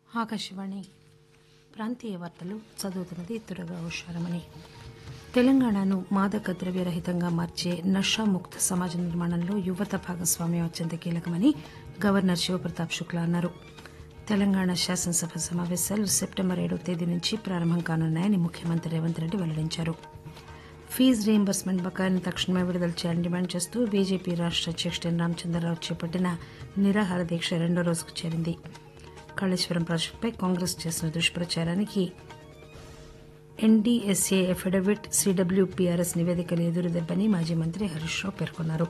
ఆకాశవాణి ప్రాంతీయ వార్తలు చదువుతున్నది తురగా ఉషారమణి తెలంగాణను మాదక ద్రవ్యరహితంగా మార్చే నషాముక్త సమాజ నిర్మాణంలో యువత భాగస్వామ్యం అత్యంత కీలకమని గవర్నర్ శివప్రతాప్ శుక్లా అన్నారు తెలంగాణ శాసనసభ సమావేశాలు సెప్టెంబర్ ఏడవ తేదీ నుంచి ప్రారంభం కానున్నాయని ముఖ్యమంత్రి రేవంత్ రెడ్డి వెల్లడించారు ఫీజు రీయింబర్స్మెంట్ బకాయిలను తక్షణమే విడుదల చేయాలని డిమాండ్ చేస్తూ బీజేపీ రాష్ట అధ్యక్షుడు ఎన్ రామచంద్రరావు చేపట్టిన నిరాహార దీక్ష రెండో రోజుకు చేరింది కాళేశ్వరం ప్రాజెక్టుపై కాంగ్రెస్ చేసిన దుష్ప్రచారానికి ఎన్డీఎస్ఏ ఎఫిడవిట్ సీడబ్ల్యూపీఆర్ఎస్ నివేదికలు ఎదురుదెబ్బని మాజీ మంత్రి హరీష్ రావు పేర్కొన్నారు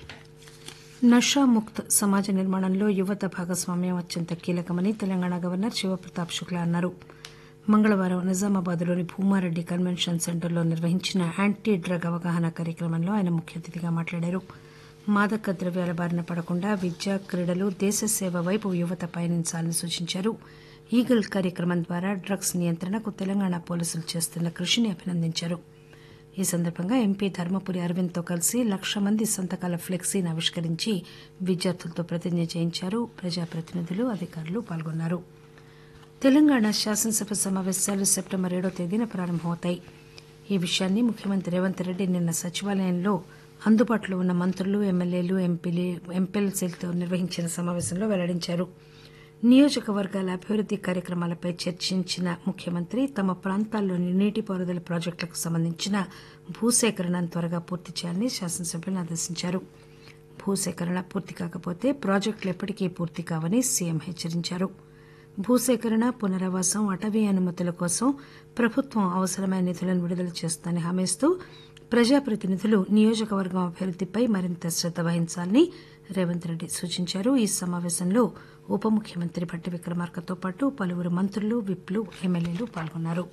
నషాముక్త్ సమాజ నిర్మాణంలో యువత భాగస్వామ్యం అత్యంత కీలకమని తెలంగాణ గవర్నర్ శివప్రతాప్ శుక్లా అన్నారు మంగళవారం నిజామాబాద్లోని భూమారెడ్డి కన్వెన్షన్ సెంటర్లో నిర్వహించిన యాంటీ డ్రగ్ అవగాహన కార్యక్రమంలో ఆయన ముఖ్య అతిథిగా మాట్లాడారు మాదక ద్రవ్యాల బారిన పడకుండా విద్య క్రీడలు దేశ సేవ వైపు యువత పయనించాలని సూచించారు ఈగల్ కార్యక్రమం ద్వారా డ్రగ్స్ నియంత్రణకు తెలంగాణ పోలీసులు చేస్తున్న కృషిని అభినందించారు ఈ సందర్భంగా ఎంపీ ధర్మపురి అరవింద్తో కలిసి లక్ష మంది సంతకాల ఫ్లెక్సీని ఆవిష్కరించి విద్యార్థులతో ప్రతిజ్ఞ చేయించారు ప్రజాప్రతినిధులు అధికారులు పాల్గొన్నారు తెలంగాణ శాసనసభ సమావేశాలు సెప్టెంబర్ ఏడో తేదీన ప్రారంభమవుతాయి ఈ విషయాన్ని ముఖ్యమంత్రి రేవంత్ రెడ్డి నిన్న సచివాలయంలో అందుబాటులో ఉన్న మంత్రులు ఎమ్మెల్యేలు ఎంపీలు ఎంపీఎల్సీలతో నిర్వహించిన సమావేశంలో వెల్లడించారు నియోజకవర్గాల అభివృద్ది కార్యక్రమాలపై చర్చించిన ముఖ్యమంత్రి తమ ప్రాంతాల్లోని నీటిపారుదల ప్రాజెక్టులకు సంబంధించిన భూసేకరణను త్వరగా పూర్తి చేయాలని శాసనసభ్యులను ఆదేశించారు భూసేకరణ పూర్తి కాకపోతే ప్రాజెక్టులు ఎప్పటికీ పూర్తి కావని సీఎం హెచ్చరించారు భూసేకరణ పునరావాసం అటవీ అనుమతుల కోసం ప్రభుత్వం అవసరమైన నిధులను విడుదల చేస్తుందని హామీ ఇస్తూ ప్రజాప్రతినిధులు నియోజకవర్గం అభివృద్దిపై మరింత శ్రద్ద వహించాలని రేవంత్ రెడ్డి సూచించారు ఈ సమావేశంలో ఉప ముఖ్యమంత్రి భట్టి విక్రమార్కతో పాటు పలువురు మంత్రులు విప్లు ఎమ్మెల్యేలు పాల్గొన్నారు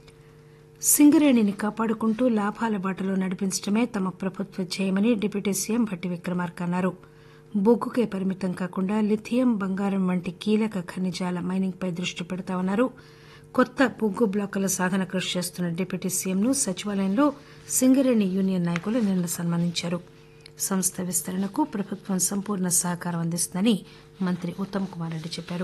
సింగరేణిని కాపాడుకుంటూ లాభాల బాటలో నడిపించడమే తమ ప్రభుత్వ ధ్యేయమని డిప్యూటీ సీఎం భట్టి విక్రమార్క అన్నారు బొగ్గుకే పరిమితం కాకుండా లిథియం బంగారం వంటి కీలక ఖనిజాల మైనింగ్పై దృష్టి పెడతామన్నారు కొత్త బొగ్గు బ్లాకుల సాధన కృషి చేస్తున్న డిప్యూటీ సీఎంను సచివాలయంలో సింగరేణి యూనియన్ నాయకులు నిన్న సన్మానించారు సంస్థ విస్తరణకు ప్రభుత్వం సంపూర్ణ సహకారం అందిస్తుందని మంత్రి ఉత్తమ్ కుమార్ రెడ్డి చెప్పారు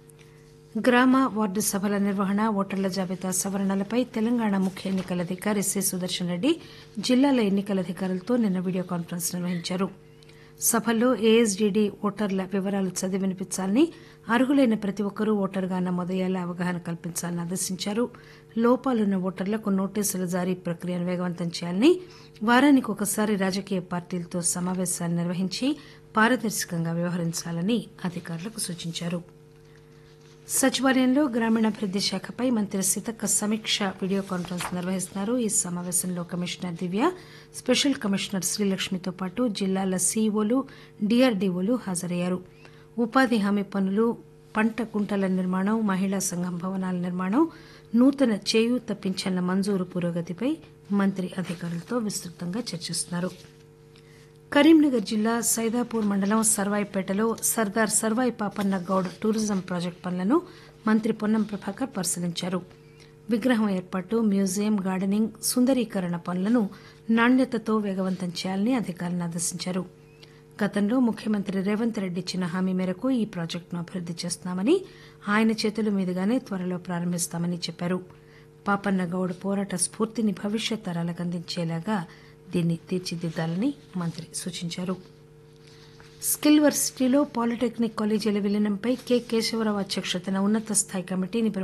గ్రామ వార్డు సభల నిర్వహణ ఓటర్ల జాబితా సవరణలపై తెలంగాణ ముఖ్య ఎన్నికల అధికారి సి సుదర్శన్ రెడ్డి జిల్లాల ఎన్నికల అధికారులతో నిన్న వీడియో కాన్ఫరెన్స్ నిర్వహించారు సభల్లో ఏఎస్డీడీ ఓటర్ల వివరాలు చదివి వినిపించాలని అర్హులైన ప్రతి ఒక్కరూ ఓటరుగా నమోదయ్యేలా అవగాహన కల్పించాలని ఆదేశించారు లోపాలున్న ఓటర్లకు నోటీసుల జారీ ప్రక్రియను వేగవంతం చేయాలని వారానికి ఒకసారి రాజకీయ పార్టీలతో సమావేశాలు నిర్వహించి పారదర్శకంగా వ్యవహరించాలని అధికారులకు సూచించారు సచివాలయంలో గ్రామీణాభివృద్ది శాఖపై మంత్రి సీతక్క సమీక్ష వీడియో కాన్ఫరెన్స్ నిర్వహిస్తున్నారు ఈ సమావేశంలో కమిషనర్ దివ్య స్పెషల్ కమిషనర్ శ్రీలక్ష్మితో పాటు జిల్లాల సీఈఓలు డీఆర్డీఓలు హాజరయ్యారు ఉపాధి హామీ పనులు పంట కుంటల నిర్మాణం మహిళా సంఘం భవనాల నిర్మాణం నూతన చేయూత పింఛన్ల మంజూరు పురోగతిపై మంత్రి అధికారులతో విస్తృతంగా చర్చిస్తున్నారు కరీంనగర్ జిల్లా సైదాపూర్ మండలం సర్వాయిపేటలో సర్దార్ సర్వాయి పాపన్న గౌడ్ టూరిజం ప్రాజెక్టు పనులను మంత్రి పొన్నం ప్రభాకర్ పరిశీలించారు విగ్రహం ఏర్పాటు మ్యూజియం గార్డెనింగ్ సుందరీకరణ పనులను నాణ్యతతో వేగవంతం చేయాలని అధికారులను ఆదేశించారు గతంలో ముఖ్యమంత్రి రేవంత్ రెడ్డి ఇచ్చిన హామీ మేరకు ఈ ప్రాజెక్టును అభివృద్ది చేస్తున్నామని ఆయన చేతుల మీదుగానే త్వరలో ప్రారంభిస్తామని చెప్పారు పాపన్న గౌడ్ పోరాట స్ఫూర్తిని భవిష్యత్ తరాలకు అందించేలాగా దీన్ని తీర్చిదిద్దాలని మంత్రి సూచించారు స్కిల్ వర్సిటీలో పాలిటెక్నిక్ కాలేజీల విలీనంపై కె కేశవరావు అధ్యక్షతన ఉన్నత స్థాయి కమిటీని